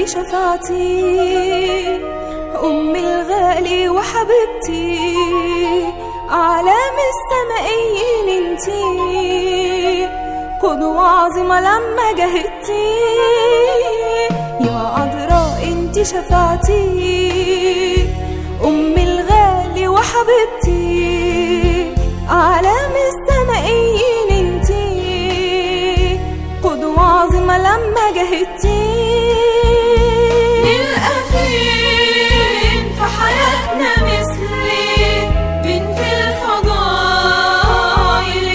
شفاعتي أمي الغالي وحبيبتي أعلام السمائيين انتي قدوة عظيمة لما جهدتي يا عذراء انتي شفاعتي أمي الغالي وحبيبتي أعلام السمائيين انتي قدوة عظيمة لما جهدتي نلقى فين في حياتنا مثلي بين في الفضائل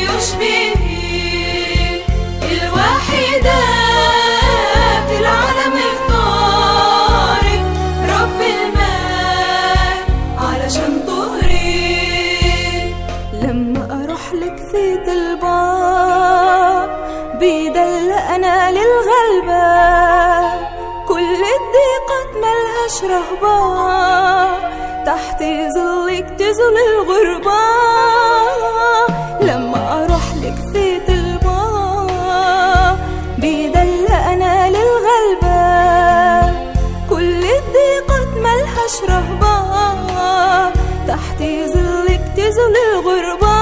يشبهك الوحيدة في العالم اختارك رب المال علشان طهرك لما اروح لك في الباب بيدلقنا للغلبة كل الضيقات ملهاش رهبة تحت ظلك تزول الغربة لما اروح لك في الباب بيدلقنا للغلبة كل الضيقات ملهاش رهبة تحت ظلك تزول الغربة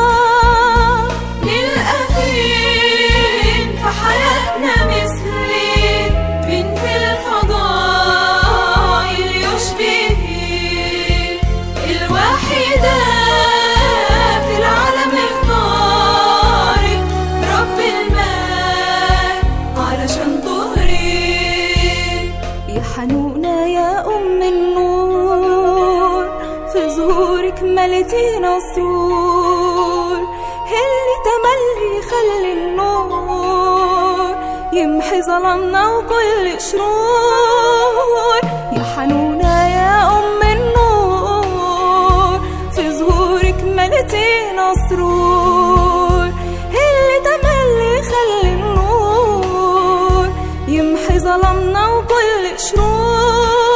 نلقى فين في حياتنا مثلي بين في الفضائل يشبهك الوحيدة في العالم اختارك رب المال علشان طهرك يا حنونة يا أم النور في ظهورك ملتينا السور اللي تملي يخلي النور يمحي ظلمنا وكل شرور يا حنونة يا أم النور في ظهورك ملتينا سرور اللي تملي يخلي النور يمحي ظلمنا وكل شرور